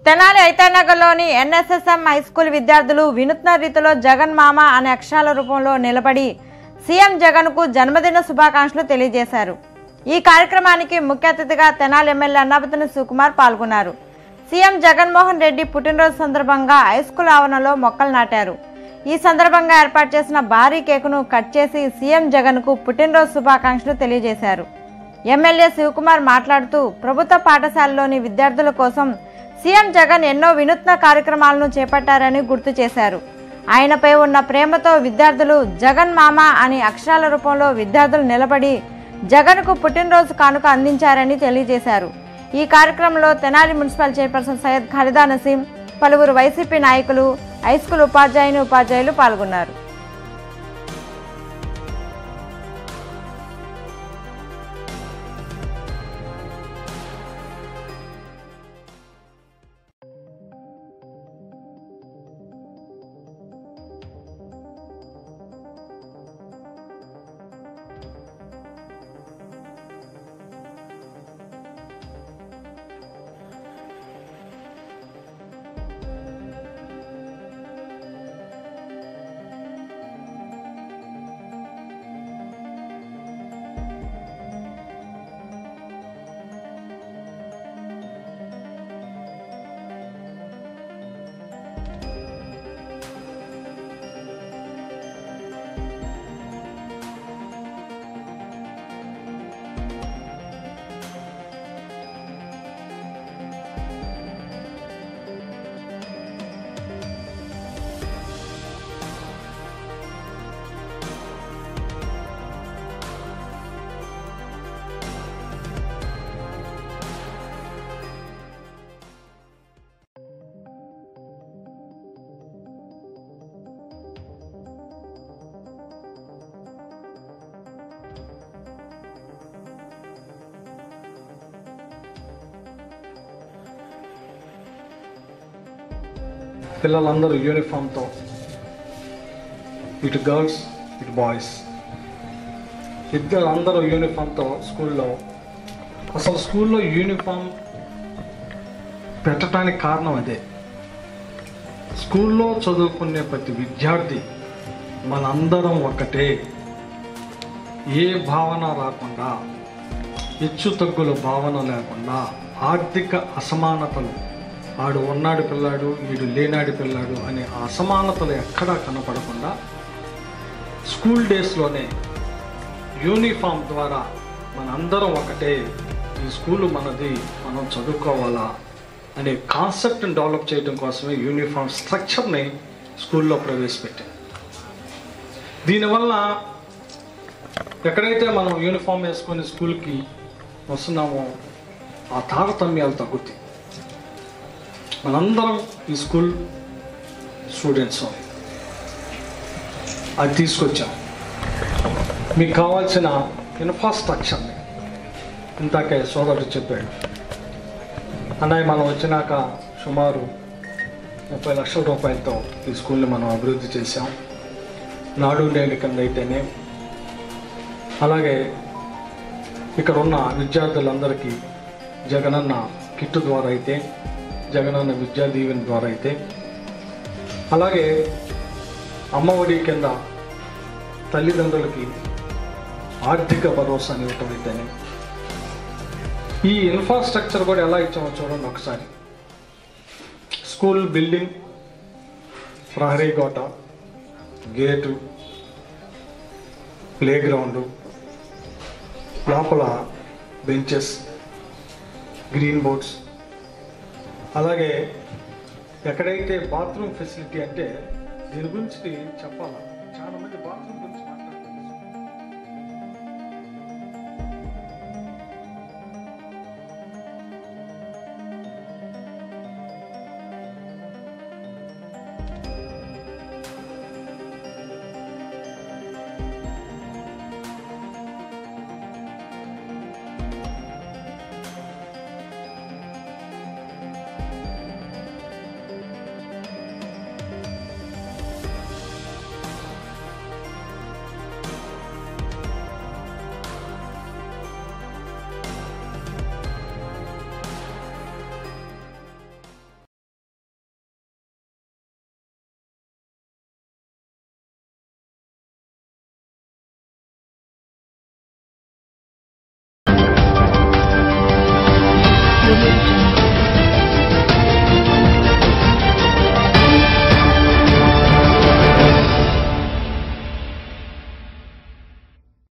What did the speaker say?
తెనాలి ఐతానగర్లోని NSSM high school విద్యార్థులు వినూత్న రీతిలో జగన్ మామ అనే అక్షరాల రూపంలో నిలబడి సీఎం జగన్కు జన్మదిన శుభాకాంక్షలు తెలియజేశారు ఈ కార్యక్రమానికి ముఖ్య అతిథిగా తెనాలి ఎమ్మెల్యే అన్నాపతిని సుకుమార్ పాల్గొన్నారు సీఎం జగన్మోహన్ రెడ్డి పుట్టినరోజు సందర్భంగా హై స్కూల్ ఆవరణలో మొక్కలు నాటారు ఈ సందర్భంగా ఏర్పాటు చేసిన భారీ కేకును కట్ చేసి సీఎం జగన్కు పుట్టినరోజు శుభాకాంక్షలు తెలియజేశారు ఎమ్మెల్యే శివకుమార్ మాట్లాడుతూ ప్రభుత్వ పాఠశాలలోని విద్యార్థుల కోసం సీఎం జగన్ ఎన్నో వినూత్న కార్యక్రమాలను చేపట్టారని గుర్తు చేశారు ఆయనపై ఉన్న ప్రేమతో విద్యార్థులు జగన్ మామ అని అక్షరాల రూపంలో విద్యార్థులు నిలబడి జగన్కు పుట్టినరోజు కానుక అందించారని తెలియజేశారు ఈ కార్యక్రమంలో తెనాలి మున్సిపల్ చైర్పర్సన్ సయ్యద్ ఖాలిదా నసీం పలువురు వైసీపీ నాయకులు హై స్కూల్ ఉపాధ్యాయుని ఉపాధ్యాయులు పాల్గొన్నారు పిల్లలందరూ యూనిఫామ్తో ఇటు గర్ల్స్ ఇటు బాయ్స్ ఇద్దరు అందరూ యూనిఫామ్తో స్కూల్లో అసలు స్కూల్లో యూనిఫామ్ పెట్టడానికి కారణం అదే స్కూల్లో చదువుకునే ప్రతి విద్యార్థి మనందరం ఒకటే ఏ భావన రాకుండా హెచ్చు తగ్గుల భావన లేకుండా ఆర్థిక అసమానతలు ఆడు ఉన్నాడు పిల్లాడు వీడు లేనాడు పిల్లాడు అనే ఆ అసమానతలు ఎక్కడా కనపడకుండా స్కూల్ డేస్లోనే యూనిఫామ్ ద్వారా మనందరం ఒకటే ఈ స్కూలు మనది మనం చదువుకోవాలా అనే కాన్సెప్ట్ని డెవలప్ చేయడం కోసమే యూనిఫామ్ స్ట్రక్చర్ని స్కూల్లో ప్రవేశపెట్టాం దీనివల్ల ఎక్కడైతే మనం యూనిఫామ్ వేసుకొని స్కూల్కి వస్తున్నామో ఆ తారతమ్యాలు తగ్గుతాయి మనందరం ఈ స్కూల్ స్టూడెంట్స్ అది తీసుకొచ్చాం మీకు కావాల్సిన ఇన్ఫ్రాస్ట్రక్చర్ని ఇంతాకే సోదరుడు చెప్పాడు అన్నయ్య మనం వచ్చినాక సుమారు ముప్పై లక్షల రూపాయలతో ఈ స్కూల్ని మనం అభివృద్ధి చేశాం నాడు నేడు కింద అయితేనే అలాగే ఇక్కడ ఉన్న విద్యార్థులందరికీ జగనన్న కిట్టు ద్వారా అయితే జగనన్న విద్యా దీవెన ద్వారా అయితే అలాగే అమ్మఒడి కింద తల్లిదండ్రులకి ఆర్థిక భరోసాని ఇవ్వటం అయితేనే ఈ ఇన్ఫ్రాస్ట్రక్చర్ కూడా ఎలా ఇచ్చామో చూడండి ఒకసారి స్కూల్ బిల్డింగ్ ప్రహరీ కోట గేటు ప్లే గ్రౌండు లోపల బెంచెస్ గ్రీన్ బోర్డ్స్ అలాగే ఎక్కడైతే బాత్రూమ్ ఫెసిలిటీ అంటే దీని గురించి చెప్పాలా చాలా మంది బాత్రూమ్ గురించి